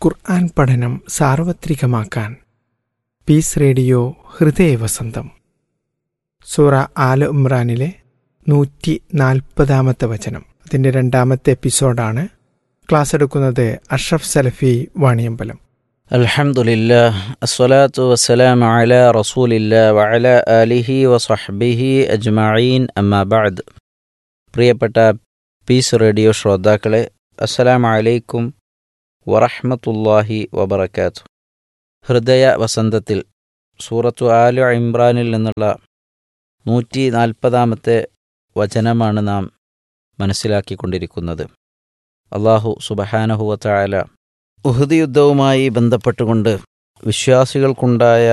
ഖുർആൻ പഠനം സാർവത്രികമാക്കാൻ piece radio ഹൃദയവസന്തം സൂറ ആല ഇമ്രാനിലെ നൂറ്റി നാൽപ്പതാമത്തെ വചനം അതിൻ്റെ രണ്ടാമത്തെ എപ്പിസോഡാണ് ക്ലാസ് എടുക്കുന്നത് അഷ്റഫ് സലഫി വാണിയമ്പലം الحمد لله الصلاة والسلام على رسول الله وعلى آله وصحبه أجمعين أما بعد പ്രിയപ്പെട്ട പീസ് റേഡിയോ ശ്രോതാക്കളെ അസ്സലാമു അലൈക്കും വറഹ്മത്തുള്ളാഹി വബറകാത്തു ഹൃദയ വസന്തത്തിൽ സൂറത്തു ആലു ഇമ്രാനിൽ നിന്നുള്ള നൂറ്റി നാൽപ്പതാമത്തെ വചനമാണ് നാം മനസ്സിലാക്കിക്കൊണ്ടിരിക്കുന്നത് അള്ളാഹു സുബഹാനഹുവത്തായാല ഉഹദ് യുദ്ധവുമായി ബന്ധപ്പെട്ടുകൊണ്ട് വിശ്വാസികൾക്കുണ്ടായ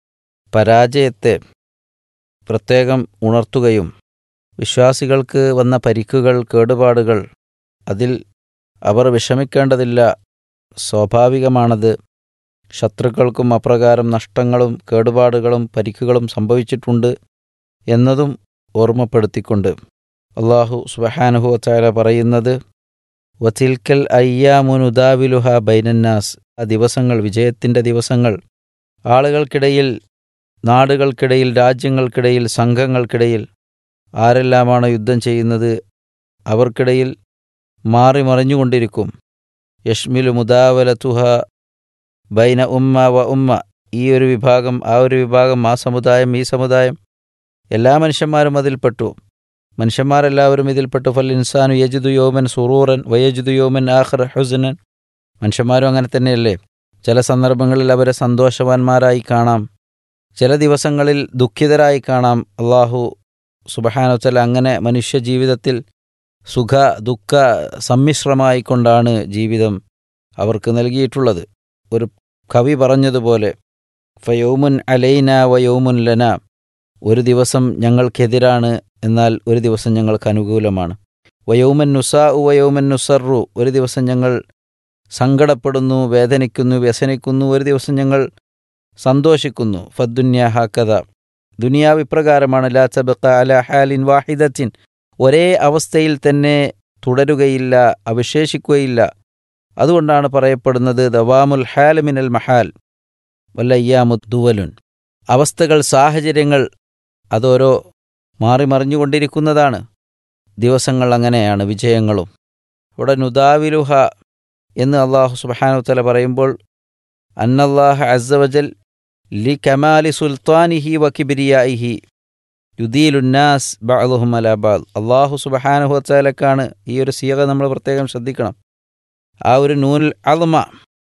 പരാജയത്തെ പ്രത്യേകം ഉണർത്തുകയും വിശ്വാസികൾക്ക് വന്ന പരിക്കുകൾ കേടുപാടുകൾ അതിൽ അവർ വിഷമിക്കേണ്ടതില്ല സ്വാഭാവികമാണത് ശത്രുക്കൾക്കും അപ്രകാരം നഷ്ടങ്ങളും കേടുപാടുകളും പരിക്കുകളും സംഭവിച്ചിട്ടുണ്ട് എന്നതും ഓർമ്മപ്പെടുത്തിക്കൊണ്ട് അള്ളാഹു സുബഹാനുഹു വച്ചാല പറയുന്നത് വത്തിൽക്കൽ അയ്യാമുനുദാവിലുഹ ബൈനന്നാസ് ആ ദിവസങ്ങൾ വിജയത്തിൻ്റെ ദിവസങ്ങൾ ആളുകൾക്കിടയിൽ നാടുകൾക്കിടയിൽ രാജ്യങ്ങൾക്കിടയിൽ സംഘങ്ങൾക്കിടയിൽ ആരെല്ലാമാണ് യുദ്ധം ചെയ്യുന്നത് അവർക്കിടയിൽ മാറി മറിഞ്ഞുകൊണ്ടിരിക്കും യഷ്മിലു മുദാവലതുഹ ബൈന ഉമ്മ വ ഉമ്മ ഈ ഒരു വിഭാഗം ആ ഒരു വിഭാഗം ആ സമുദായം ഈ സമുദായം എല്ലാ മനുഷ്യന്മാരും അതിൽപ്പെട്ടു മനുഷ്യന്മാരെല്ലാവരും ഇതിൽപ്പെട്ടു ഫൽ ഇൻസാനു യജിദു യോമൻ സുറൂറൻ വയജിദു യോമൻ ആഖർ ഹുസനൻ മനുഷ്യന്മാരും അങ്ങനെ തന്നെയല്ലേ ചില സന്ദർഭങ്ങളിൽ അവരെ സന്തോഷവാന്മാരായി കാണാം ചില ദിവസങ്ങളിൽ ദുഃഖിതരായി കാണാം അള്ളാഹു സുബഹാനോത്തല അങ്ങനെ മനുഷ്യ ജീവിതത്തിൽ സുഖ ദുഃഖ സമ്മിശ്രമായിക്കൊണ്ടാണ് ജീവിതം അവർക്ക് നൽകിയിട്ടുള്ളത് ഒരു കവി പറഞ്ഞതുപോലെ ഫയോമുൻ അലൈന വയോമുൻ ലന ഒരു ദിവസം ഞങ്ങൾക്കെതിരാണ് എന്നാൽ ഒരു ദിവസം ഞങ്ങൾക്ക് അനുകൂലമാണ് വയോമൻ നുസാ വയോമൻ നുസറു ഒരു ദിവസം ഞങ്ങൾ സങ്കടപ്പെടുന്നു വേദനിക്കുന്നു വ്യസനിക്കുന്നു ഒരു ദിവസം ഞങ്ങൾ സന്തോഷിക്കുന്നു ഫദ്ദുന്യ ഹാക്കഥ ദുനിയാവ് ഇപ്രകാരമാണ് ലാ തബക്ക അല ഹാലിൻ വാഹിദത്തിൻ ഒരേ അവസ്ഥയിൽ തന്നെ തുടരുകയില്ല അവശേഷിക്കുകയില്ല അതുകൊണ്ടാണ് പറയപ്പെടുന്നത് ദവാമുൽ ഹാൽ മിനൽ മഹാൽ വല്ലയ്യാമുദ്ദുവലുൻ അവസ്ഥകൾ സാഹചര്യങ്ങൾ അതോരോ മാറി മറിഞ്ഞുകൊണ്ടിരിക്കുന്നതാണ് ദിവസങ്ങൾ അങ്ങനെയാണ് വിജയങ്ങളും ഇവിടെ നുദാവിലുഹ എന്ന് അള്ളാഹു സുബാനുത്തല പറയുമ്പോൾ അന്നല്ലാഹ അസവജൽ ലി കമാലി സുൽത്താനിഹി വക്കിബിരിയായിഹി യുദീലുന്നാസ് ബഅലുഹും അലാബാദ് അള്ളാഹു സുബഹാനുഹത്താലക്കാണ് ഈ ഒരു സീക നമ്മൾ പ്രത്യേകം ശ്രദ്ധിക്കണം ആ ഒരു നൂൽ അൽമ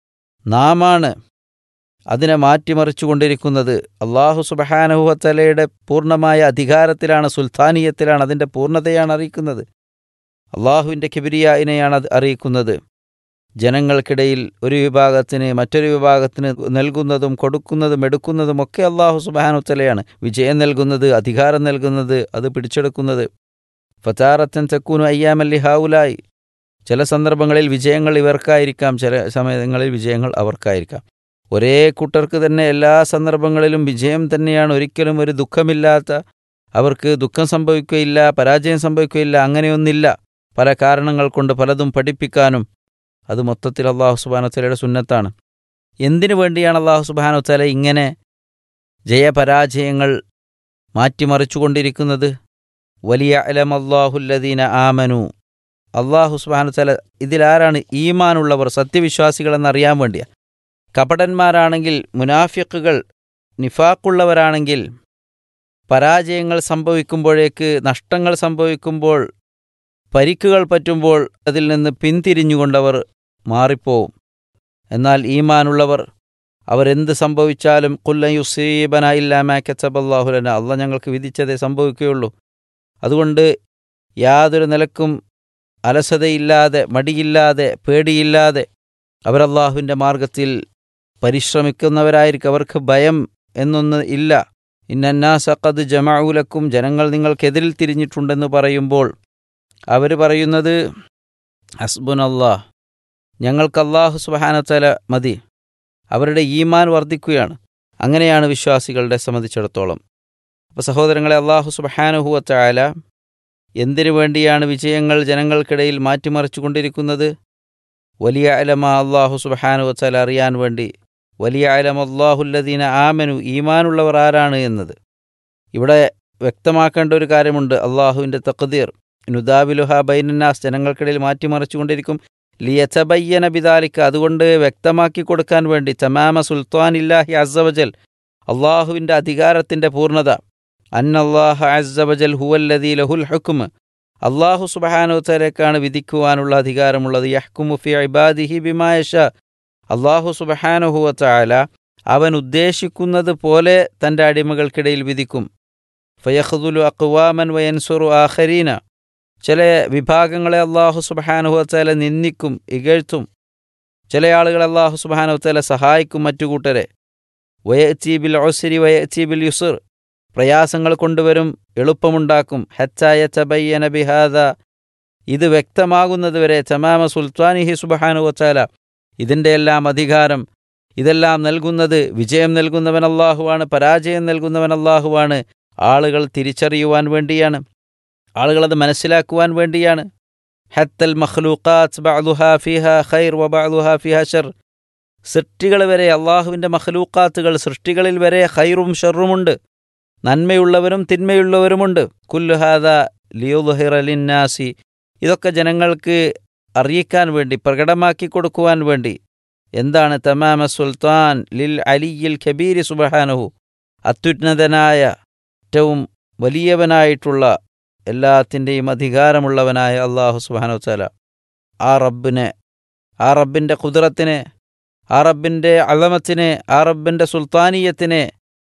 നാമാണ് അതിനെ മാറ്റിമറിച്ചു കൊണ്ടിരിക്കുന്നത് അള്ളാഹു സുബഹാനുഹത്തലയുടെ പൂർണ്ണമായ അധികാരത്തിലാണ് സുൽത്താനീയത്തിലാണ് അതിൻ്റെ പൂർണ്ണതയാണ് അറിയിക്കുന്നത് അള്ളാഹുവിൻ്റെ കിബിരിയായിനെയാണ് അത് അറിയിക്കുന്നത് ജനങ്ങൾക്കിടയിൽ ഒരു വിഭാഗത്തിന് മറ്റൊരു വിഭാഗത്തിന് നൽകുന്നതും കൊടുക്കുന്നതും എടുക്കുന്നതും ഒക്കെ അള്ളാഹു സുബാനുത്തലയാണ് വിജയം നൽകുന്നത് അധികാരം നൽകുന്നത് അത് പിടിച്ചെടുക്കുന്നത് ഫതാറത്തൻ തെക്കൂനു അയ്യാമല്ലി ഹാവുലായി ചില സന്ദർഭങ്ങളിൽ വിജയങ്ങൾ ഇവർക്കായിരിക്കാം ചില സമയങ്ങളിൽ വിജയങ്ങൾ അവർക്കായിരിക്കാം ഒരേ കൂട്ടർക്ക് തന്നെ എല്ലാ സന്ദർഭങ്ങളിലും വിജയം തന്നെയാണ് ഒരിക്കലും ഒരു ദുഃഖമില്ലാത്ത അവർക്ക് ദുഃഖം സംഭവിക്കുകയില്ല പരാജയം സംഭവിക്കുകയില്ല അങ്ങനെയൊന്നില്ല പല കാരണങ്ങൾ കൊണ്ട് പലതും പഠിപ്പിക്കാനും അത് മൊത്തത്തിൽ അള്ളാഹു സുബാനുത്തലയുടെ സുന്നത്താണ് എന്തിനു വേണ്ടിയാണ് അള്ളാഹു സുബാനുത്തല ഇങ്ങനെ ജയപരാജയങ്ങൾ മാറ്റിമറിച്ചുകൊണ്ടിരിക്കുന്നത് വലിയ അലം അള്ളാഹുല്ലദീന ആമനു അള്ളാഹു സുബാനുത്തല ഇതിലാരാണ് ഈമാനുള്ളവർ സത്യവിശ്വാസികളെന്നറിയാൻ വേണ്ടിയ കപടന്മാരാണെങ്കിൽ മുനാഫിക്കുകൾ നിഫാക്കുള്ളവരാണെങ്കിൽ പരാജയങ്ങൾ സംഭവിക്കുമ്പോഴേക്ക് നഷ്ടങ്ങൾ സംഭവിക്കുമ്പോൾ പരിക്കുകൾ പറ്റുമ്പോൾ അതിൽ നിന്ന് പിന്തിരിഞ്ഞുകൊണ്ടവർ മാറിപ്പോവും എന്നാൽ ഈമാനുള്ളവർ അവരെന്ത് സംഭവിച്ചാലും കുല്ലയുസീബന ഇല്ലാമാക്കച്ചബല്ലാഹുലന അല്ല ഞങ്ങൾക്ക് വിധിച്ചതേ സംഭവിക്കുകയുള്ളൂ അതുകൊണ്ട് യാതൊരു നിലക്കും അലസതയില്ലാതെ മടിയില്ലാതെ പേടിയില്ലാതെ അവരല്ലാഹുവിൻ്റെ മാർഗത്തിൽ പരിശ്രമിക്കുന്നവരായിരിക്കും അവർക്ക് ഭയം എന്നൊന്ന് ഇല്ല ഇന്നന്നാസഖദ് ജമാഉലക്കും ജനങ്ങൾ നിങ്ങൾക്കെതിരിൽ തിരിഞ്ഞിട്ടുണ്ടെന്ന് പറയുമ്പോൾ അവർ പറയുന്നത് ഹസ്ബുൻ അള്ളാഹ് ഞങ്ങൾക്ക് അള്ളാഹു സുബഹാനത്തല മതി അവരുടെ ഈമാൻ വർദ്ധിക്കുകയാണ് അങ്ങനെയാണ് വിശ്വാസികളുടെ സംബന്ധിച്ചിടത്തോളം അപ്പോൾ സഹോദരങ്ങളെ അള്ളാഹു സുബഹാനുഹുവത്തായാല എന്തിനു വേണ്ടിയാണ് വിജയങ്ങൾ ജനങ്ങൾക്കിടയിൽ മാറ്റിമറിച്ചു കൊണ്ടിരിക്കുന്നത് വലിയ അലമ അള്ളാഹു സുബഹാനു വച്ചാൽ അറിയാൻ വേണ്ടി വലിയ അലം അള്ളാഹുല്ലദീന ആമനു ഈമാനുള്ളവർ ആരാണ് എന്നത് ഇവിടെ വ്യക്തമാക്കേണ്ട ഒരു കാര്യമുണ്ട് അള്ളാഹുവിൻ്റെ തഖദീർ നുദാബിലുഹ ബൈനന്നാസ് ജനങ്ങൾക്കിടയിൽ മാറ്റിമറിച്ചുകൊണ്ടിരിക്കും ലിയച്ചബയ്യന ബിദാലിക്ക് അതുകൊണ്ട് വ്യക്തമാക്കി കൊടുക്കാൻ വേണ്ടി ചമാമ സുൽത്താൻ ഇല്ലാഹി അസവജൽ അള്ളാഹുവിൻ്റെ അധികാരത്തിൻ്റെ പൂർണ്ണത അന്നല്ലാഹ അസവജൽ ഹുവല്ലദീ ലഹുൽ ഹുക്കും അള്ളാഹു സുബഹാനുത്തലേക്കാണ് വിധിക്കുവാനുള്ള അധികാരമുള്ളത് യഹ്കുമു ഫി ഇബാദിഹി ബിമായഷ അള്ളാഹു സുബഹാനുഹുവല അവൻ ഉദ്ദേശിക്കുന്നത് പോലെ തൻ്റെ അടിമകൾക്കിടയിൽ വിധിക്കും ഫയഖുദുലു അക്വാമൻ വയൻസുറു ആഖരീന ചില വിഭാഗങ്ങളെ അള്ളാഹു സുബഹാനുഹുവല നിന്ദിക്കും ഇകഴ്ത്തും ചില ആളുകളെ അള്ളാഹു സുബഹാനുവല സഹായിക്കും മറ്റു കൂട്ടരെ വയച്ചീബിൽ ഒസിരി വയച്ചീബിൽ യുസുർ പ്രയാസങ്ങൾ കൊണ്ടുവരും എളുപ്പമുണ്ടാക്കും ഹച്ചായ ചബയ്യന ബിഹാദ ഇത് വ്യക്തമാകുന്നതുവരെ ചമാമ സുൽത്താനിഹി സുബഹാനു വച്ചാല ഇതിൻ്റെ എല്ലാം അധികാരം ഇതെല്ലാം നൽകുന്നത് വിജയം നൽകുന്നവൻ അള്ളാഹുവാണ് പരാജയം നൽകുന്നവൻ അള്ളാഹുവാണ് ആളുകൾ തിരിച്ചറിയുവാൻ വേണ്ടിയാണ് ആളുകളത് മനസ്സിലാക്കുവാൻ വേണ്ടിയാണ് ഹത്തൽ മഖ്ലൂഖാത്ത് ബഅ്ദുഹാ ഫിഹ ഖൈർ വബഅ്ദുഹാ ഫിഹ ഷർ സൃഷ്ടികൾ വരെ അള്ളാഹുവിൻ്റെ മഖ്ലൂഖാത്തുകൾ സൃഷ്ടികളിൽ വരെ ഖൈറും ഷറുമുണ്ട് നന്മയുള്ളവരും തിന്മയുള്ളവരുമുണ്ട് കുല്ലുഹാദ ലിയുഹിറലിന്നാസി ഇതൊക്കെ ജനങ്ങൾക്ക് അറിയിക്കാൻ വേണ്ടി പ്രകടമാക്കി കൊടുക്കുവാൻ വേണ്ടി എന്താണ് തമാമ സുൽത്താൻ ലിൽ അലിയിൽ ഖബീരി സുബഹാനഹു അത്യുന്നതനായ ഏറ്റവും വലിയവനായിട്ടുള്ള എല്ലാത്തിൻ്റെയും അധികാരമുള്ളവനായ അള്ളാഹു സുബാനു വച്ചാല ആ റബ്ബിനെ ആ റബ്ബിൻ്റെ കുതിരത്തിനെ ആ റബ്ബിൻ്റെ അളമത്തിനെ ആ റബ്ബിൻ്റെ സുൽത്താനീയത്തിനെ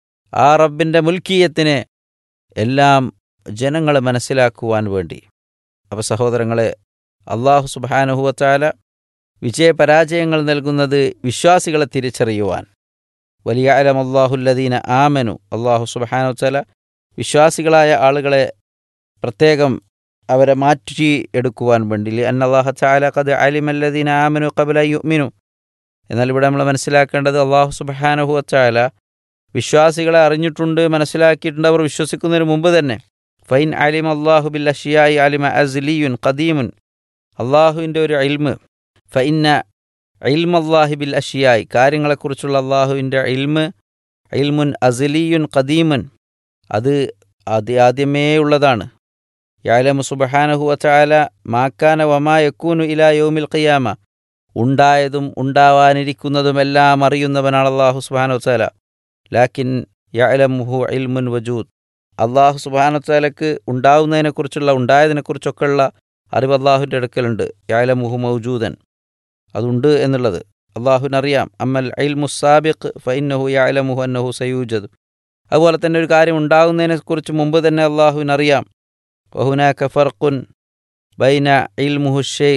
ആ റബ്ബിൻ്റെ മുൽക്കീയത്തിനെ എല്ലാം ജനങ്ങൾ മനസ്സിലാക്കുവാൻ വേണ്ടി അപ്പോൾ സഹോദരങ്ങളെ അള്ളാഹു സുബാനുഹുവച്ചാല വിജയപരാജയങ്ങൾ നൽകുന്നത് വിശ്വാസികളെ തിരിച്ചറിയുവാൻ വലിയ അലം അള്ളാഹുല്ലദീന ആമനു അള്ളാഹു സുബാനുവച്ചാല വിശ്വാസികളായ ആളുകളെ പ്രത്യേകം അവരെ മാറ്റി എടുക്കുവാൻ വേണ്ടി അന്നല്ലാഹ ചാല കത് അലിമല്ലദീന ആമനു കബല യുമിനു എന്നാൽ ഇവിടെ നമ്മൾ മനസ്സിലാക്കേണ്ടത് അള്ളാഹു സുബാനഹു വച്ചാല വിശ്വാസികളെ അറിഞ്ഞിട്ടുണ്ട് മനസ്സിലാക്കിയിട്ടുണ്ട് അവർ വിശ്വസിക്കുന്നതിന് മുമ്പ് തന്നെ ഫൈൻ അലിം അള്ളാഹു ബിൽ അഷിയായി അലിമ അസ്ലിയുൻ ഖദീമുൻ അള്ളാഹുവിൻ്റെ ഒരു ഇൽമ് ഫൈന്ന ഇൽം അള്ളാഹി ബിൽ അഷിയായി കാര്യങ്ങളെക്കുറിച്ചുള്ള അള്ളാഹുവിൻ്റെ ഇൽമ് ഇൽമുൻ അസ്ലിയുൻ ഖദീമുൻ അത് ആദ്യ ആദ്യമേ ഉള്ളതാണ് യാലമു സുബഹാനഹു വച്ചാല മാക്കാന വമാ യക്കൂനു ഇലാ യോമിൽ ഖിയാമ ഉണ്ടായതും ഉണ്ടാവാനിരിക്കുന്നതുമെല്ലാം അറിയുന്നവനാണ് അള്ളാഹു സുബാനു വച്ചാല ലാക്കിൻ യഅലമുഹു ഇൽമുൻ വജൂദ് അള്ളാഹു സുബാനത്താലക്ക് ഉണ്ടാവുന്നതിനെക്കുറിച്ചുള്ള ഉണ്ടായതിനെക്കുറിച്ചൊക്കെയുള്ള അറിവ് അള്ളാഹുവിൻ്റെ അടുക്കലുണ്ട് യാലമുഹു മൗജൂദൻ അതുണ്ട് എന്നുള്ളത് അള്ളാഹുവിനറിയാം അമ്മൽ ഇൽമുസാബിഖ് ഫൈനഹു യാലമുഹു അന്നഹു സയൂജദ് അതുപോലെ തന്നെ ഒരു കാര്യം ഉണ്ടാകുന്നതിനെക്കുറിച്ച് മുമ്പ് തന്നെ അള്ളാഹുവിനറിയാം വഹുനാക്ക ഫർഖുൻ ബൈന ഇൽമുഹു ഷേ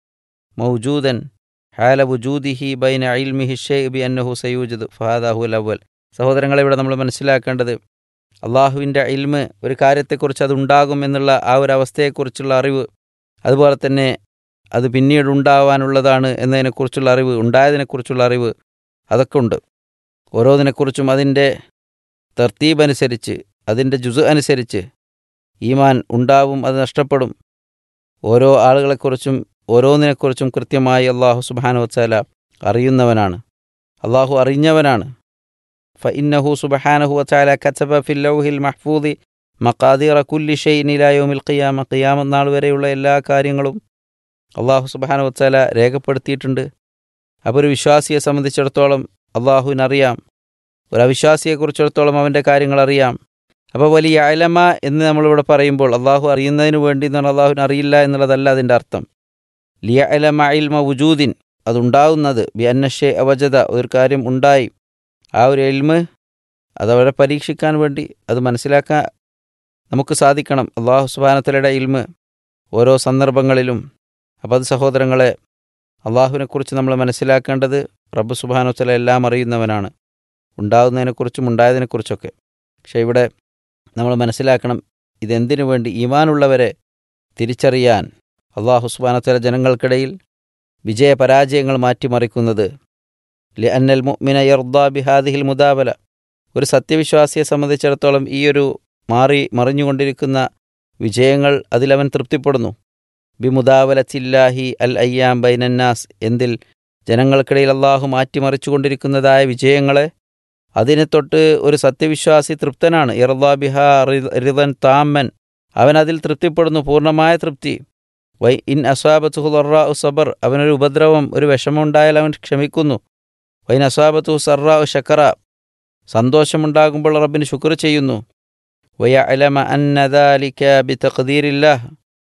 മൗജൂദൻ ഹാല വുജൂദിഹി ബൈന ഇൽമിഹി ഷേ ബി അന്നഹു സയൂജദ് ഫഹാദാഹുൽ അവൽ സഹോദരങ്ങളെ ഇവിടെ നമ്മൾ മനസ്സിലാക്കേണ്ടത് അള്ളാഹുവിൻ്റെ ഇൽമ് ഒരു കാര്യത്തെക്കുറിച്ച് അതുണ്ടാകും എന്നുള്ള ആ ഒരു അവസ്ഥയെക്കുറിച്ചുള്ള അറിവ് അതുപോലെ തന്നെ അത് പിന്നീട് ഉണ്ടാവാനുള്ളതാണ് എന്നതിനെക്കുറിച്ചുള്ള അറിവ് ഉണ്ടായതിനെക്കുറിച്ചുള്ള അറിവ് അതൊക്കെ ഉണ്ട് ഓരോന്നിനെക്കുറിച്ചും അതിൻ്റെ തർത്തീബ് അനുസരിച്ച് അതിൻ്റെ ജുസ് അനുസരിച്ച് ഈമാൻ ഉണ്ടാവും അത് നഷ്ടപ്പെടും ഓരോ ആളുകളെക്കുറിച്ചും ഓരോന്നിനെക്കുറിച്ചും കൃത്യമായി അള്ളാഹു സുബാനു വച്ചാല അറിയുന്നവനാണ് അള്ളാഹു അറിഞ്ഞവനാണ് ഫഇന്നഹു സുബഹാനഹു വച്ചാല കച്ചബ ഫില്ലൗഹിൽ മഹ്ഫൂദി മക്കാദീറ കുല്ലി ഷെയ്ൻ ഇലായോമിൽ ഖിയാമ ഖിയാമ നാൾ വരെയുള്ള എല്ലാ കാര്യങ്ങളും അള്ളാഹു സുബഹാന വച്ചാല രേഖപ്പെടുത്തിയിട്ടുണ്ട് അപ്പോൾ ഒരു വിശ്വാസിയെ സംബന്ധിച്ചിടത്തോളം അള്ളാഹുവിനറിയാം ഒരു അവിശ്വാസിയെക്കുറിച്ചിടത്തോളം അവൻ്റെ കാര്യങ്ങൾ അറിയാം അപ്പോൾ വലിയ അലമ എന്ന് നമ്മളിവിടെ പറയുമ്പോൾ അള്ളാഹു അറിയുന്നതിന് വേണ്ടി എന്ന് പറഞ്ഞാൽ അള്ളാഹുവിന് അറിയില്ല എന്നുള്ളതല്ല അതിൻ്റെ അർത്ഥം ലിയ അലമ ഇൽമ വുജൂദിൻ അതുണ്ടാവുന്നത് ബി അന്നഷെ അവജത ഒരു കാര്യം ഉണ്ടായി ആ ഒരു എൽമ് അതവരെ പരീക്ഷിക്കാൻ വേണ്ടി അത് മനസ്സിലാക്കാൻ നമുക്ക് സാധിക്കണം അള്ളാഹു സുബാനത്തലയുടെ ഇൽമ് ഓരോ സന്ദർഭങ്ങളിലും അപ്പോൾ അത് സഹോദരങ്ങളെ അള്ളാഹുവിനെക്കുറിച്ച് നമ്മൾ മനസ്സിലാക്കേണ്ടത് റബ്ബ് സുബാനുത്തല എല്ലാം അറിയുന്നവനാണ് ഉണ്ടാകുന്നതിനെക്കുറിച്ചും ഉണ്ടായതിനെക്കുറിച്ചൊക്കെ പക്ഷേ ഇവിടെ നമ്മൾ മനസ്സിലാക്കണം ഇതെന്തിനു വേണ്ടി ഈമാനുള്ളവരെ തിരിച്ചറിയാൻ അള്ളാഹു സുബാനത്തല ജനങ്ങൾക്കിടയിൽ വിജയപരാജയങ്ങൾ മാറ്റിമറിക്കുന്നത് ലി അന്നൽ മുഅ്മിന യർദാ ബിഹാദിഹിൽ മുദാബല ഒരു സത്യവിശ്വാസിയെ സംബന്ധിച്ചിടത്തോളം ഈ ഒരു മാറി മറിഞ്ഞുകൊണ്ടിരിക്കുന്ന വിജയങ്ങൾ അതിലവൻ തൃപ്തിപ്പെടുന്നു ബിമുദാവലത്തില്ലാഹി അൽ അയ്യാം ബൈനന്നാസ് എന്തിൽ ജനങ്ങൾക്കിടയിൽ അള്ളാഹു മാറ്റിമറിച്ചുകൊണ്ടിരിക്കുന്നതായ വിജയങ്ങളെ അതിനെ തൊട്ട് ഒരു സത്യവിശ്വാസി തൃപ്തനാണ് ഇർദാ ബിഹ റിദൻ താമൻ അവൻ അതിൽ തൃപ്തിപ്പെടുന്നു പൂർണ്ണമായ തൃപ്തി വൈ ഇൻ അസ്വാബത്തു ലൊറ സബർ അവനൊരു ഉപദ്രവം ഒരു വിഷമമുണ്ടായാൽ അവൻ ക്ഷമിക്കുന്നു വൈൻ അസ്വാബത്തു സറ ഷക്കറ സന്തോഷമുണ്ടാകുമ്പോൾ റബ്ബിന് ശുക്ർ ചെയ്യുന്നു വയ അലമ അന്നദാലിക്ക ബി തഖദീരില്ലാഹ്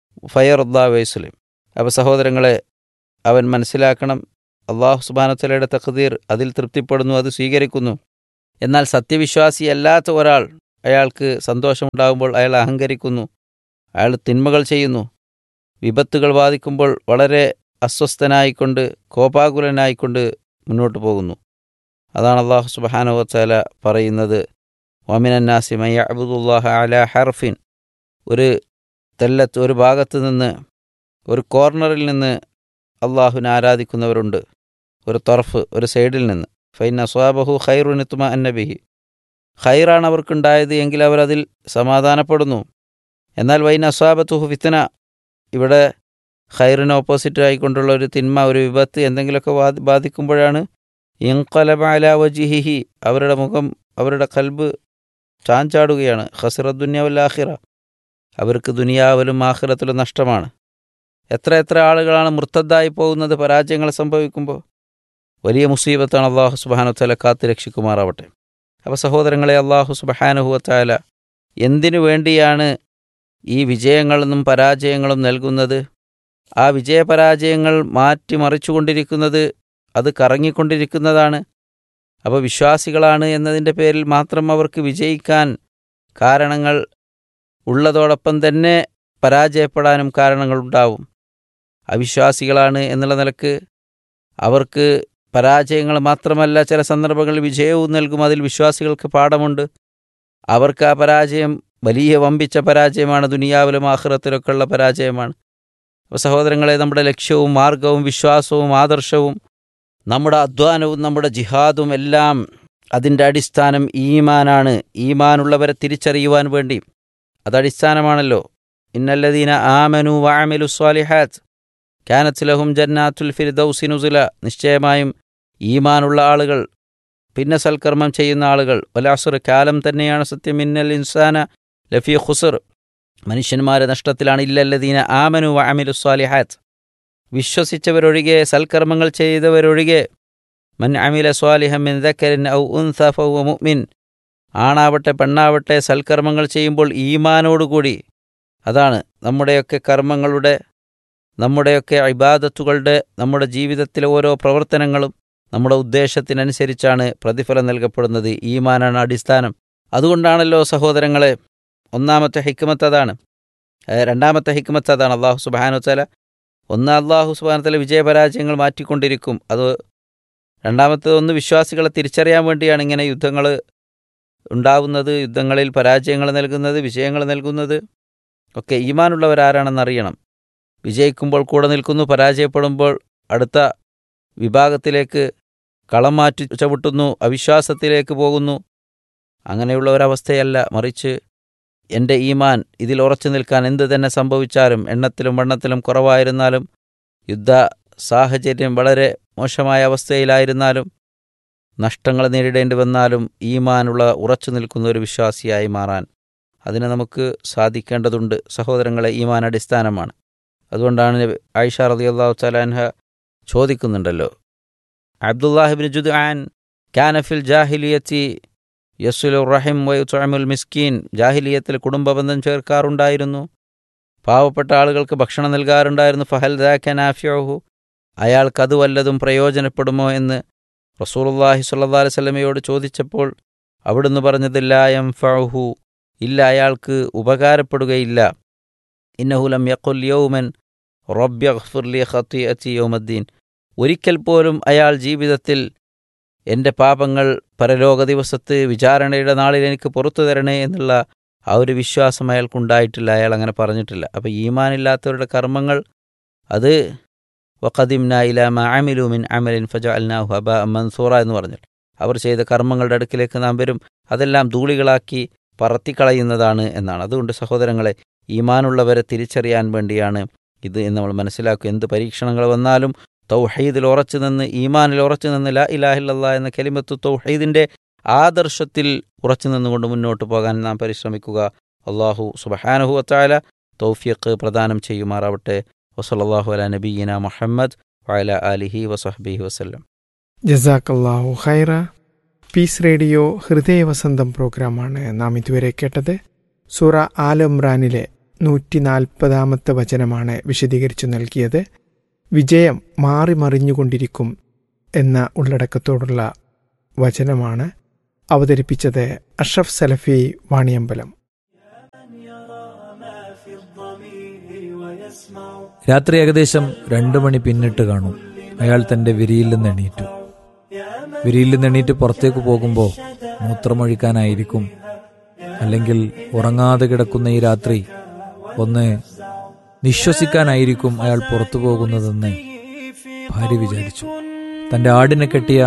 ഫയർദാ വൈസ്ലിം അപ്പോൾ സഹോദരങ്ങളെ അവൻ മനസ്സിലാക്കണം അള്ളാഹു സുബാനത്തലയുടെ തഖദീർ അതിൽ തൃപ്തിപ്പെടുന്നു അത് സ്വീകരിക്കുന്നു എന്നാൽ സത്യവിശ്വാസിയല്ലാത്ത ഒരാൾ അയാൾക്ക് സന്തോഷമുണ്ടാകുമ്പോൾ അയാൾ അഹങ്കരിക്കുന്നു അയാൾ തിന്മകൾ ചെയ്യുന്നു വിപത്തുകൾ ബാധിക്കുമ്പോൾ വളരെ അസ്വസ്ഥനായിക്കൊണ്ട് കോപാകുലനായിക്കൊണ്ട് മുന്നോട്ട് പോകുന്നു അതാണ് അള്ളാഹു സുബാനുവച്ചാല പറയുന്നത് വമിനന്നാസി മയ്യ അബുദുല്ലാഹ അല ഹർഫിൻ ഒരു തെല്ലത്ത് ഒരു ഭാഗത്ത് നിന്ന് ഒരു കോർണറിൽ നിന്ന് അള്ളാഹുവിനെ ആരാധിക്കുന്നവരുണ്ട് ഒരു തൊറഫ് ഒരു സൈഡിൽ നിന്ന് ഫൈൻ അസ്വാബഹു ഖൈറുനിത്തുമ അന്നബിഹി ഖൈറാണ് അവർക്കുണ്ടായത് എങ്കിൽ അവരതിൽ സമാധാനപ്പെടുന്നു എന്നാൽ വൈൻ അസ്വാബത്തുഹു ഫിത്തന ഇവിടെ ഖൈറിന് ഓപ്പോസിറ്റ് ആയിക്കൊണ്ടുള്ള ഒരു തിന്മ ഒരു വിപത്ത് എന്തെങ്കിലുമൊക്കെ ബാധി ബാധിക്കുമ്പോഴാണ് ഇൻകലബ അല വജിഹിഹി അവരുടെ മുഖം അവരുടെ കൽബ് ചാഞ്ചാടുകയാണ് ഖസിറദ്ദുന്യാവല്ലാഹിറ അവർക്ക് ദുനിയാവിലും ആഖിറത്തിലും നഷ്ടമാണ് എത്ര എത്ര ആളുകളാണ് മൃത്തദ്ദായി പോകുന്നത് പരാജയങ്ങൾ സംഭവിക്കുമ്പോൾ വലിയ മുസീബത്താണ് അള്ളാഹു സുബാനുത്തല കാത്ത് രക്ഷിക്കുമാറാവട്ടെ അപ്പോൾ സഹോദരങ്ങളെ അള്ളാഹു സുബഹാനുഹുവത്താല എന്തിനു വേണ്ടിയാണ് ഈ വിജയങ്ങളെന്നും പരാജയങ്ങളും നൽകുന്നത് ആ വിജയപരാജയങ്ങൾ മാറ്റിമറിച്ചുകൊണ്ടിരിക്കുന്നത് അത് കറങ്ങിക്കൊണ്ടിരിക്കുന്നതാണ് അപ്പോൾ വിശ്വാസികളാണ് എന്നതിൻ്റെ പേരിൽ മാത്രം അവർക്ക് വിജയിക്കാൻ കാരണങ്ങൾ ഉള്ളതോടൊപ്പം തന്നെ പരാജയപ്പെടാനും കാരണങ്ങളുണ്ടാവും അവിശ്വാസികളാണ് എന്നുള്ള നിലക്ക് അവർക്ക് പരാജയങ്ങൾ മാത്രമല്ല ചില സന്ദർഭങ്ങളിൽ വിജയവും നൽകും അതിൽ വിശ്വാസികൾക്ക് പാഠമുണ്ട് അവർക്ക് ആ പരാജയം വലിയ വമ്പിച്ച പരാജയമാണ് ദുനിയാവിലും ആഹ്റത്തിലൊക്കെ ഉള്ള പരാജയമാണ് അപ്പോൾ സഹോദരങ്ങളെ നമ്മുടെ ലക്ഷ്യവും മാർഗവും വിശ്വാസവും ആദർശവും നമ്മുടെ അധ്വാനവും നമ്മുടെ ജിഹാദും എല്ലാം അതിൻ്റെ അടിസ്ഥാനം ഈമാനാണ് ഈമാനുള്ളവരെ തിരിച്ചറിയുവാൻ വേണ്ടി അത് അടിസ്ഥാനമാണല്ലോ ഇന്നല്ലദീന ആമനു വാമലു സ്വാലിഹാത്ത് കാനത്ത് ലഹും ജന്നാത്തുൽ ഫിർദൌസി നുസുല നിശ്ചയമായും ഈമാനുള്ള ആളുകൾ പിന്നെ സൽക്കർമ്മം ചെയ്യുന്ന ആളുകൾ വലാസുർ കാലം തന്നെയാണ് സത്യം ഇന്നൽ ഇൻസാന ലഫി ഖുസർ മനുഷ്യന്മാരെ നഷ്ടത്തിലാണ് ഇല്ലല്ലദീന ആമനു വഅമിലു സ്വാലിഹാത്ത് വിശ്വസിച്ചവരൊഴികെ സൽക്കർമ്മങ്ങൾ ചെയ്തവരൊഴികെ മൻ അമില സ്വാലിഹം മിൻ ദക്കരിൻ ഔ ഉൻസ ഫഹുവ മുഅ്മിൻ ആണാവട്ടെ പെണ്ണാവട്ടെ സൽക്കർമ്മങ്ങൾ ചെയ്യുമ്പോൾ ഈമാനോടുകൂടി അതാണ് നമ്മുടെയൊക്കെ കർമ്മങ്ങളുടെ നമ്മുടെയൊക്കെ ഇബാദത്തുകളുടെ നമ്മുടെ ജീവിതത്തിലെ ഓരോ പ്രവർത്തനങ്ങളും നമ്മുടെ ഉദ്ദേശത്തിനനുസരിച്ചാണ് പ്രതിഫലം നൽകപ്പെടുന്നത് ഈമാനാണ് അടിസ്ഥാനം അതുകൊണ്ടാണല്ലോ സഹോദരങ്ങളെ ഒന്നാമത്തെ ഹിക്മത്ത് അതാണ് രണ്ടാമത്തെ ഹിക്മത്ത് അതാണ് അള്ളാഹു സുബാനുത്തല ഒന്ന് അള്ളാഹു സുബാനത്തല വിജയപരാജയങ്ങൾ മാറ്റിക്കൊണ്ടിരിക്കും അത് രണ്ടാമത്തത് ഒന്ന് വിശ്വാസികളെ തിരിച്ചറിയാൻ വേണ്ടിയാണ് ഇങ്ങനെ യുദ്ധങ്ങൾ ഉണ്ടാവുന്നത് യുദ്ധങ്ങളിൽ പരാജയങ്ങൾ നൽകുന്നത് വിജയങ്ങൾ നൽകുന്നത് ഒക്കെ ഈമാനുള്ളവരാരാണെന്നറിയണം വിജയിക്കുമ്പോൾ കൂടെ നിൽക്കുന്നു പരാജയപ്പെടുമ്പോൾ അടുത്ത വിഭാഗത്തിലേക്ക് കളം മാറ്റി ചവിട്ടുന്നു അവിശ്വാസത്തിലേക്ക് പോകുന്നു അങ്ങനെയുള്ള ഒരവസ്ഥയല്ല മറിച്ച് എൻ്റെ ഈമാൻ ഇതിൽ ഉറച്ചു നിൽക്കാൻ എന്ത് തന്നെ സംഭവിച്ചാലും എണ്ണത്തിലും വണ്ണത്തിലും കുറവായിരുന്നാലും യുദ്ധ സാഹചര്യം വളരെ മോശമായ അവസ്ഥയിലായിരുന്നാലും നഷ്ടങ്ങൾ നേരിടേണ്ടി വന്നാലും ഈമാനുള്ള ഉറച്ചു നിൽക്കുന്ന ഒരു വിശ്വാസിയായി മാറാൻ അതിന് നമുക്ക് സാധിക്കേണ്ടതുണ്ട് സഹോദരങ്ങളെ ഈമാൻ അടിസ്ഥാനമാണ് അതുകൊണ്ടാണ് ആയിഷ റതി അള്ളാഹു തലാൻഹ ചോദിക്കുന്നുണ്ടല്ലോ അബ്ദുല്ലാഹിബിൻ ജുദ് ആൻ കാനഫിൽ ജാഹിലിയത്തി യസുലു റഹിം വയുൽ മിസ്കീൻ ജാഹിലിയത്തിൽ കുടുംബബന്ധം ചേർക്കാറുണ്ടായിരുന്നു പാവപ്പെട്ട ആളുകൾക്ക് ഭക്ഷണം നൽകാറുണ്ടായിരുന്നു ഫഹൽ ദാഖനാഫ്യോഹു അയാൾക്കത് വല്ലതും പ്രയോജനപ്പെടുമോ എന്ന് റസൂലുള്ളാഹി സ്വല്ലല്ലാഹി അലൈഹി വസല്ലമയോട് ചോദിച്ചപ്പോൾ അവിടുന്ന് പറഞ്ഞതില്ലായം ഫഹു ഇല്ല അയാൾക്ക് ഉപകാരപ്പെടുകയില്ല ഇന്നഹുലം യഖുൽ യൗമൻ റബ്യഗ്ഫിർലി ഖത്തിയത്തി യൗമദ്ദീൻ ഒരിക്കൽ പോലും അയാൾ ജീവിതത്തിൽ എൻ്റെ പാപങ്ങൾ പരലോക ദിവസത്ത് വിചാരണയുടെ നാളിൽ എനിക്ക് പുറത്തു തരണേ എന്നുള്ള ആ ഒരു വിശ്വാസം അയാൾക്കുണ്ടായിട്ടില്ല അയാൾ അങ്ങനെ പറഞ്ഞിട്ടില്ല അപ്പോൾ ഈമാനില്ലാത്തവരുടെ കർമ്മങ്ങൾ അത് വഖദിംന ഇല മഅമിലു മിൻ അമലിൻ ഫജഅൽനാഹു ഹബ മൻസൂറ എന്ന് പറഞ്ഞു അവർ ചെയ്ത കർമ്മങ്ങളുടെ അടുക്കിലേക്ക് നാം വരും അതെല്ലാം ധൂളികളാക്കി പറത്തിക്കളയുന്നതാണ് എന്നാണ് അതുകൊണ്ട് സഹോദരങ്ങളെ ഈമാനുള്ളവരെ തിരിച്ചറിയാൻ വേണ്ടിയാണ് ഇത് എന്ന് നമ്മൾ മനസ്സിലാക്കുക എന്ത് പരീക്ഷണങ്ങൾ വന്നാലും തൗഹീദിൽ ഉറച്ചു നിന്ന് ഈമാനിൽ ഉറച്ചു നിന്ന് ലാ ഇലാഹില്ല എന്ന കലിമത്ത് തൗഹീദിൻ്റെ ആദർശത്തിൽ ഉറച്ചു നിന്നുകൊണ്ട് മുന്നോട്ട് പോകാൻ നാം പരിശ്രമിക്കുക അള്ളാഹു സുബഹാനഹു വത്താല തൗഫീഖ് പ്രദാനം ചെയ്യുമാറാവട്ടെ വസല്ലാഹു അല നബീന മുഹമ്മദ് വഅല ആലിഹി വസഹബിഹി വസല്ലം ജസാക്കല്ലാഹു ഖൈറ പീസ് റേഡിയോ ഹൃദയവസന്തം പ്രോഗ്രാമാണ് നാം ഇതുവരെ കേട്ടത് സൂറ ആൽ ഇമ്രാനിലെ നൂറ്റി നാൽപ്പതാമത്തെ വചനമാണ് വിശദീകരിച്ചു നൽകിയത് വിജയം മാറി മറിഞ്ഞുകൊണ്ടിരിക്കും എന്ന ഉള്ളടക്കത്തോടുള്ള വചനമാണ് അവതരിപ്പിച്ചത് അഷ്റഫ് സലഫി വാണിയമ്പലം രാത്രി ഏകദേശം രണ്ടു മണി പിന്നിട്ട് കാണും അയാൾ തന്റെ വിരിയിൽ നിന്ന് എണീറ്റു വിരിയിൽ നിന്ന് എണീറ്റ് പുറത്തേക്ക് പോകുമ്പോൾ മൂത്രമൊഴിക്കാനായിരിക്കും അല്ലെങ്കിൽ ഉറങ്ങാതെ കിടക്കുന്ന ഈ രാത്രി ഒന്ന് നിശ്വസിക്കാനായിരിക്കും അയാൾ പുറത്തു പോകുന്നതെന്ന് ഭാര്യ വിചാരിച്ചു തന്റെ ആടിനെ കെട്ടിയ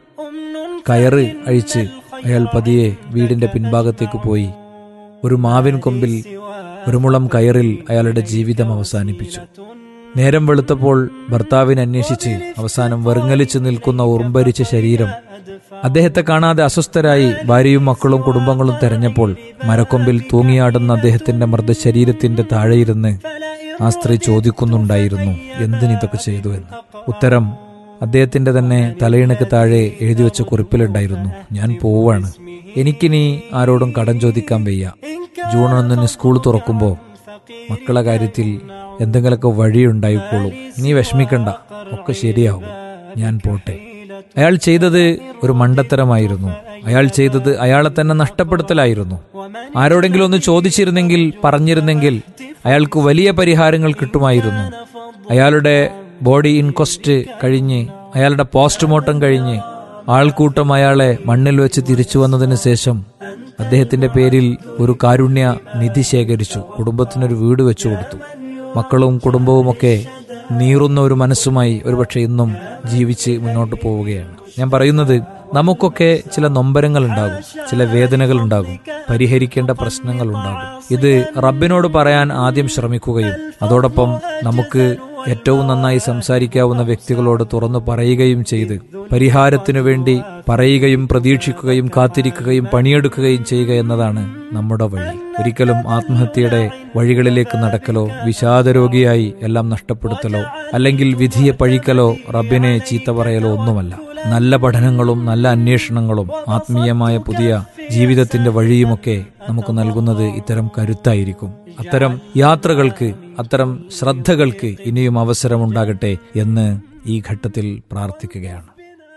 കയറ് അഴിച്ച് അയാൾ പതിയെ വീടിന്റെ പിൻഭാഗത്തേക്ക് പോയി ഒരു മാവിൻ കൊമ്പിൽ ഒരു മുളം കയറിൽ അയാളുടെ ജീവിതം അവസാനിപ്പിച്ചു നേരം വെളുത്തപ്പോൾ ഭർത്താവിനെ അന്വേഷിച്ച് അവസാനം വെറുങ്ങലിച്ചു നിൽക്കുന്ന ഉറുമ്പരിച്ച ശരീരം അദ്ദേഹത്തെ കാണാതെ അസ്വസ്ഥരായി ഭാര്യയും മക്കളും കുടുംബങ്ങളും തെരഞ്ഞപ്പോൾ മരക്കൊമ്പിൽ തൂങ്ങിയാടുന്ന അദ്ദേഹത്തിന്റെ മൃതശരീരത്തിന്റെ താഴെയിരുന്ന് ആ സ്ത്രീ ചോദിക്കുന്നുണ്ടായിരുന്നു എന്തിനിതൊക്കെ ചെയ്തു എന്ന് ഉത്തരം അദ്ദേഹത്തിന്റെ തന്നെ തലയിണക്ക് താഴെ എഴുതി വെച്ച കുറിപ്പിലുണ്ടായിരുന്നു ഞാൻ പോവാണ് എനിക്കിനി ആരോടും കടം ചോദിക്കാൻ വയ്യ ജൂൺ ഒന്നിന് സ്കൂൾ തുറക്കുമ്പോൾ മക്കളെ കാര്യത്തിൽ എന്തെങ്കിലുമൊക്കെ വഴിയുണ്ടായിക്കോളും നീ വിഷമിക്കണ്ട ഒക്കെ ശരിയാവും ഞാൻ പോട്ടെ അയാൾ ചെയ്തത് ഒരു മണ്ടത്തരമായിരുന്നു അയാൾ ചെയ്തത് അയാളെ തന്നെ നഷ്ടപ്പെടുത്തലായിരുന്നു ആരോടെങ്കിലും ഒന്ന് ചോദിച്ചിരുന്നെങ്കിൽ പറഞ്ഞിരുന്നെങ്കിൽ അയാൾക്ക് വലിയ പരിഹാരങ്ങൾ കിട്ടുമായിരുന്നു അയാളുടെ ബോഡി ഇൻക്വസ്റ്റ് കഴിഞ്ഞ് അയാളുടെ പോസ്റ്റ്മോർട്ടം കഴിഞ്ഞ് ആൾക്കൂട്ടം അയാളെ മണ്ണിൽ വെച്ച് തിരിച്ചു വന്നതിന് ശേഷം അദ്ദേഹത്തിന്റെ പേരിൽ ഒരു കാരുണ്യ നിധി ശേഖരിച്ചു കുടുംബത്തിനൊരു വീട് വെച്ചു കൊടുത്തു മക്കളും കുടുംബവുമൊക്കെ നീറുന്ന ഒരു മനസ്സുമായി ഒരുപക്ഷെ ഇന്നും ജീവിച്ച് മുന്നോട്ട് പോവുകയാണ് ഞാൻ പറയുന്നത് നമുക്കൊക്കെ ചില നൊമ്പരങ്ങൾ ഉണ്ടാകും ചില വേദനകൾ ഉണ്ടാകും പരിഹരിക്കേണ്ട പ്രശ്നങ്ങൾ ഉണ്ടാകും ഇത് റബ്ബിനോട് പറയാൻ ആദ്യം ശ്രമിക്കുകയും അതോടൊപ്പം നമുക്ക് ഏറ്റവും നന്നായി സംസാരിക്കാവുന്ന വ്യക്തികളോട് തുറന്നു പറയുകയും ചെയ്ത് പരിഹാരത്തിനു വേണ്ടി പറയുകയും പ്രതീക്ഷിക്കുകയും കാത്തിരിക്കുകയും പണിയെടുക്കുകയും ചെയ്യുക എന്നതാണ് നമ്മുടെ വഴി ഒരിക്കലും ആത്മഹത്യയുടെ വഴികളിലേക്ക് നടക്കലോ വിഷാദരോഗിയായി എല്ലാം നഷ്ടപ്പെടുത്തലോ അല്ലെങ്കിൽ വിധിയെ പഴിക്കലോ റബ്ബിനെ ചീത്ത പറയലോ ഒന്നുമല്ല നല്ല പഠനങ്ങളും നല്ല അന്വേഷണങ്ങളും ആത്മീയമായ പുതിയ ജീവിതത്തിന്റെ വഴിയുമൊക്കെ നമുക്ക് നൽകുന്നത് ഇത്തരം കരുത്തായിരിക്കും അത്തരം യാത്രകൾക്ക് അത്തരം ശ്രദ്ധകൾക്ക് ഇനിയും അവസരമുണ്ടാകട്ടെ എന്ന് ഈ ഘട്ടത്തിൽ പ്രാർത്ഥിക്കുകയാണ്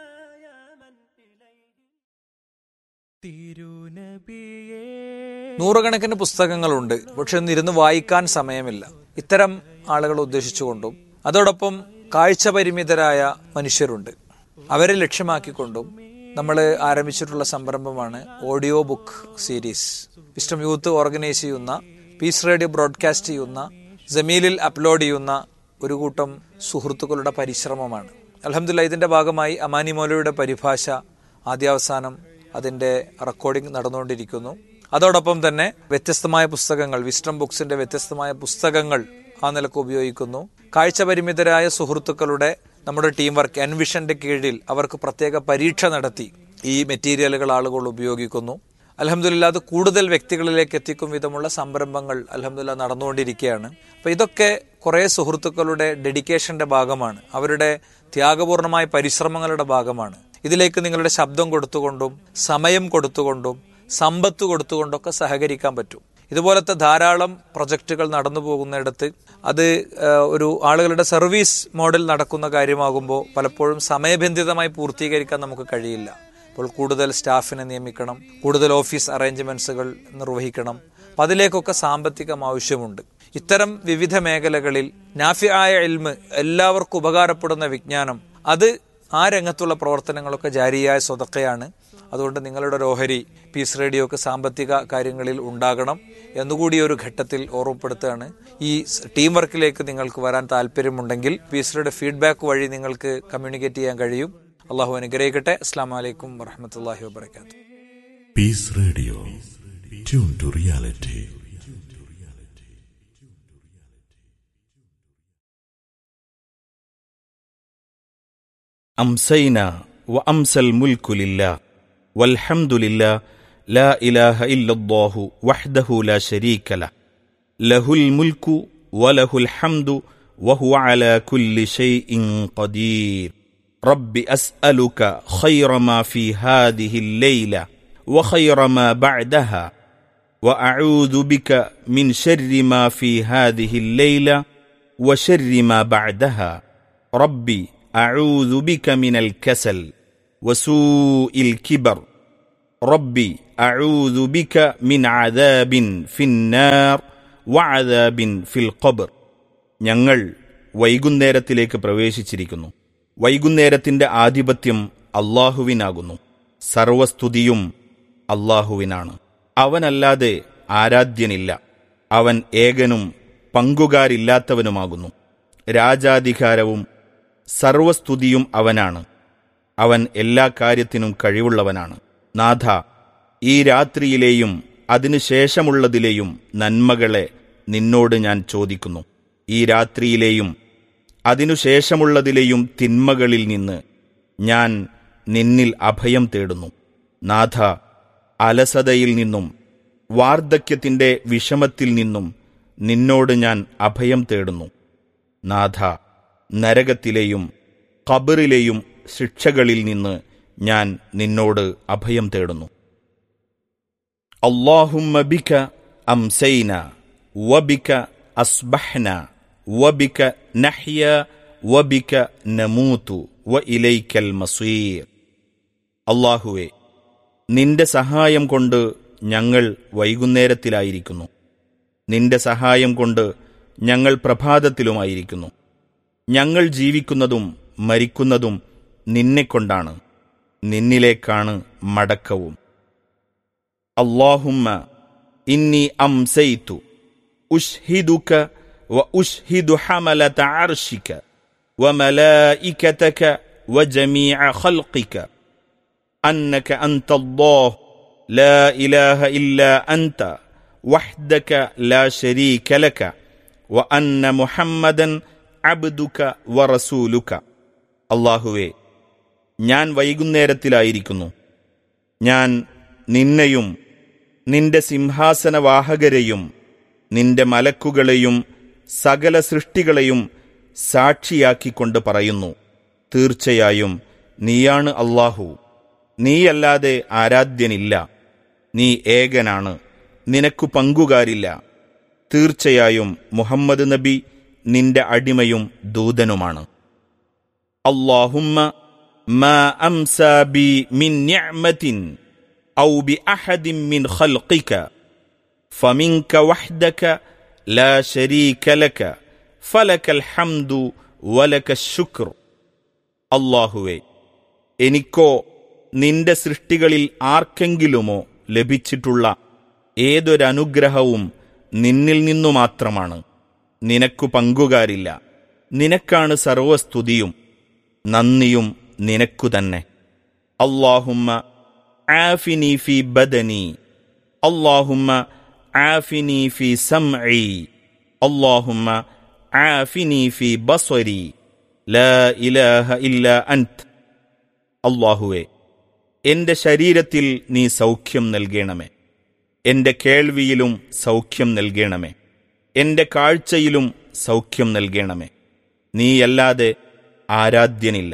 നൂറുകണക്കിന് പുസ്തകങ്ങളുണ്ട് പക്ഷെ ഒന്നിരുന്ന് വായിക്കാൻ സമയമില്ല ഇത്തരം ആളുകളെ ഉദ്ദേശിച്ചുകൊണ്ടും അതോടൊപ്പം കാഴ്ച പരിമിതരായ മനുഷ്യരുണ്ട് അവരെ ലക്ഷ്യമാക്കിക്കൊണ്ടും നമ്മൾ ആരംഭിച്ചിട്ടുള്ള സംരംഭമാണ് audio book series wisdom youth organise ചെയ്യുന്ന പീസ് റേഡിയോ ബ്രോഡ്കാസ്റ്റ് ചെയ്യുന്ന ജമീലിൽ അപ്ലോഡ് ചെയ്യുന്ന ഒരു കൂട്ടം സുഹൃത്തുക്കളുടെ പരിശ്രമമാണ് അലഹമില്ല ഇതിന്റെ ഭാഗമായി അമാനി മൗലയുടെ പരിഭാഷ ആദ്യാവസാനം അതിന്റെ റെക്കോർഡിംഗ് നടന്നുകൊണ്ടിരിക്കുന്നു അതോടൊപ്പം തന്നെ വ്യത്യസ്തമായ പുസ്തകങ്ങൾ വിസ്റ്റം ബുക്സിന്റെ വ്യത്യസ്തമായ പുസ്തകങ്ങൾ ആ നിലക്ക് ഉപയോഗിക്കുന്നു കാഴ്ച പരിമിതരായ സുഹൃത്തുക്കളുടെ നമ്മുടെ ടീം വർക്ക് എൻവിഷന്റെ കീഴിൽ അവർക്ക് പ്രത്യേക പരീക്ഷ നടത്തി ഈ മെറ്റീരിയലുകൾ ആളുകൾ ഉപയോഗിക്കുന്നു അലഹമില്ല അത് കൂടുതൽ വ്യക്തികളിലേക്ക് എത്തിക്കും വിധമുള്ള സംരംഭങ്ങൾ അലഹമില്ല നടന്നുകൊണ്ടിരിക്കുകയാണ് അപ്പൊ ഇതൊക്കെ കുറെ സുഹൃത്തുക്കളുടെ ഡെഡിക്കേഷന്റെ ഭാഗമാണ് അവരുടെ ത്യാഗപൂർണമായ പരിശ്രമങ്ങളുടെ ഭാഗമാണ് ഇതിലേക്ക് നിങ്ങളുടെ ശബ്ദം കൊടുത്തുകൊണ്ടും സമയം കൊടുത്തുകൊണ്ടും സമ്പത്ത് കൊടുത്തുകൊണ്ടൊക്കെ സഹകരിക്കാൻ പറ്റും ഇതുപോലത്തെ ധാരാളം പ്രൊജക്റ്റുകൾ നടന്നു പോകുന്നിടത്ത് അത് ഒരു ആളുകളുടെ സർവീസ് മോഡൽ നടക്കുന്ന കാര്യമാകുമ്പോൾ പലപ്പോഴും സമയബന്ധിതമായി പൂർത്തീകരിക്കാൻ നമുക്ക് കഴിയില്ല അപ്പോൾ കൂടുതൽ സ്റ്റാഫിനെ നിയമിക്കണം കൂടുതൽ ഓഫീസ് അറേഞ്ച്മെന്റ്സുകൾ നിർവഹിക്കണം അപ്പം അതിലേക്കൊക്കെ സാമ്പത്തികം ആവശ്യമുണ്ട് ഇത്തരം വിവിധ മേഖലകളിൽ നാഫിയായ എൽമ് എല്ലാവർക്കും ഉപകാരപ്പെടുന്ന വിജ്ഞാനം അത് ആ രംഗത്തുള്ള പ്രവർത്തനങ്ങളൊക്കെ ജാരിയായ സ്വതക്കയാണ് അതുകൊണ്ട് നിങ്ങളുടെ ഒരു ഓഹരി പീസ് റേഡിയോക്ക് സാമ്പത്തിക കാര്യങ്ങളിൽ ഉണ്ടാകണം എന്നുകൂടി ഒരു ഘട്ടത്തിൽ ഓർമ്മപ്പെടുത്തുകയാണ് ഈ ടീം വർക്കിലേക്ക് നിങ്ങൾക്ക് വരാൻ താല്പര്യമുണ്ടെങ്കിൽ പീസ് റേഡിയോ ഫീഡ്ബാക്ക് വഴി നിങ്ങൾക്ക് കമ്മ്യൂണിക്കേറ്റ് ചെയ്യാൻ കഴിയും അള്ളാഹു അനുഗ്രഹിക്കട്ടെ അസ്സാം വലൈക്കും വറഹമത്തല്ലാഹി വാബർക്കാത്തു Peace Radio. Tune to reality. أمسينا وأمسى الملك لله والحمد لله لا إله إلا الله وحده لا شريك له له الملك وله الحمد وهو على كل شيء قدير رب أسألك خير ما في هذه الليلة وخير ما بعدها وأعوذ بك من شر ما في هذه الليلة وشر ما بعدها ربي أعوذ بك من الكسل وسوء الكبر ربي أعوذ بك من عذاب في النار وعذاب في القبر ഞങ്ങൾ വൈകുന്നേരത്തിലേക്ക് പ്രവേശിച്ചിരിക്കുന്നു വൈകുന്നേരത്തിന്റെ ആധിപത്യം അള്ളാഹുവിനാകുന്നു സർവസ്തുതിയും അള്ളാഹുവിനാണ് അവനല്ലാതെ ആരാധ്യനില്ല അവൻ ഏകനും പങ്കുകാരില്ലാത്തവനുമാകുന്നു രാജാധികാരവും സർവസ്തുതിയും അവനാണ് അവൻ എല്ലാ കാര്യത്തിനും കഴിവുള്ളവനാണ് നാഥ ഈ രാത്രിയിലെയും അതിനുശേഷമുള്ളതിലെയും നന്മകളെ നിന്നോട് ഞാൻ ചോദിക്കുന്നു ഈ രാത്രിയിലെയും അതിനുശേഷമുള്ളതിലെയും തിന്മകളിൽ നിന്ന് ഞാൻ നിന്നിൽ അഭയം തേടുന്നു നാഥ അലസതയിൽ നിന്നും വാർദ്ധക്യത്തിന്റെ വിഷമത്തിൽ നിന്നും നിന്നോട് ഞാൻ അഭയം തേടുന്നു നാഥ നരകത്തിലെയും ഖബറിലെയും ശിക്ഷകളിൽ നിന്ന് ഞാൻ നിന്നോട് അഭയം തേടുന്നു അള്ളാഹുമ്മ ബിക അംസൈന വബിക അസ്ബഹ്ന വബിക നഹ്യ വബിക നമൂതു വ ഇലൈക്കൽ മസീർ അള്ളാഹുവെ നിന്റെ സഹായം കൊണ്ട് ഞങ്ങൾ വൈകുന്നേരത്തിലായിരിക്കുന്നു നിന്റെ സഹായം കൊണ്ട് ഞങ്ങൾ പ്രഭാതത്തിലുമായിരിക്കുന്നു ഞങ്ങൾ ജീവിക്കുന്നതും മരിക്കുന്നതും നിന്നെക്കൊണ്ടാണ് നിന്നിലേക്കാണ് മടക്കവും അള്ളാഹുമ്മ ഇന്നി അംസൈതു ഉഷ്ഹിദുക വ ഉഷ്ഹിദു ഹമലത അർഷിക وملائكتك وجميع خلقك انك انت الله لا اله الا انت وحدك لا شريك لك وان محمدا അബ്ദുക വറസൂലുക അള്ളാഹുവെ ഞാൻ വൈകുന്നേരത്തിലായിരിക്കുന്നു ഞാൻ നിന്നെയും നിന്റെ സിംഹാസനവാഹകരെയും നിന്റെ മലക്കുകളെയും സകല സൃഷ്ടികളെയും സാക്ഷിയാക്കിക്കൊണ്ട് പറയുന്നു തീർച്ചയായും നീയാണ് അള്ളാഹു നീയല്ലാതെ ആരാധ്യനില്ല നീ ഏകനാണ് നിനക്കു പങ്കുകാരില്ല തീർച്ചയായും മുഹമ്മദ് നബി നിന്റെ അടിമയും ദൂതനുമാണ് അള്ളാഹുമ്മ ما أمسى بي من نعمة أو بأحد من خلقك فمنك وحدك لا شريك لك فلك الحمد ولك الشكر അള്ളാഹുവെ എനിക്കോ നിന്റെ സൃഷ്ടികളിൽ ആർക്കെങ്കിലുമോ ലഭിച്ചിട്ടുള്ള ഏതൊരനുഗ്രഹവും നിന്നിൽ നിന്നു മാത്രമാണ് നിനക്കു പങ്കുകാരില്ല നിനക്കാണ് സർവസ്തുതിയും നന്ദിയും നിനക്കു തന്നെ അള്ളാഹുമ്മ ആഫിനി ഫി ബദനി അള്ളാഹുമ്മ ആഫിനി ഫി സംഇ അള്ളാഹുമ്മ ആഫിനി ഫി ബസ്വരി ലാ ഇലാഹ ഇല്ല അൻത് അള്ളാഹുവെ എന്റെ ശരീരത്തിൽ നീ സൗഖ്യം നൽകണമേ എന്റെ കേൾവിയിലും സൗഖ്യം നൽകണമേ എന്റെ കാഴ്ചയിലും സൗഖ്യം നൽകണമേ നീയല്ലാതെ ആരാധ്യനില്ല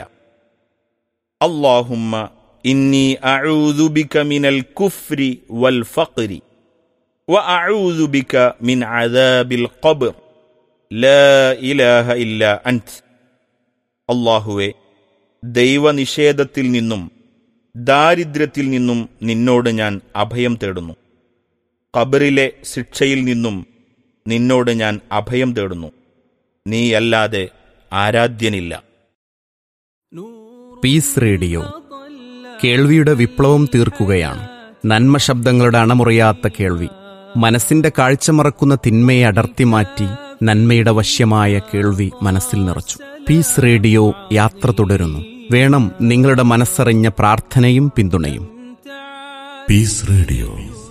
അള്ളാഹുമ്മ ഇന്നി അഊദു ബിക മിനൽ കുഫ്രി വൽ ഫഖ്രി وأعوذ بك من عذاب القبر لا إله إلا أنت അള്ളാഹുവെ ദൈവനിഷേധത്തിൽ നിന്നും ദാരിദ്ര്യത്തിൽ നിന്നും നിന്നോട് ഞാൻ അഭയം തേടുന്നു ഖബറിലെ ശിക്ഷയിൽ നിന്നും നിന്നോട് ഞാൻ അഭയം തേടുന്നു നീയല്ലാതെ ആരാധ്യനില്ല പീസ് റേഡിയോ കേൾവിയുടെ വിപ്ലവം തീർക്കുകയാണ് നന്മ ശബ്ദങ്ങളുടെ അണമുറിയാത്ത കേൾവി മനസ്സിന്റെ കാഴ്ച മറക്കുന്ന തിന്മയെ അടർത്തി മാറ്റി നന്മയുടെ വശ്യമായ കേൾവി മനസ്സിൽ നിറച്ചു പീസ് റേഡിയോ യാത്ര തുടരുന്നു വേണം നിങ്ങളുടെ മനസ്സറിഞ്ഞ പ്രാർത്ഥനയും പിന്തുണയും Peace Radio.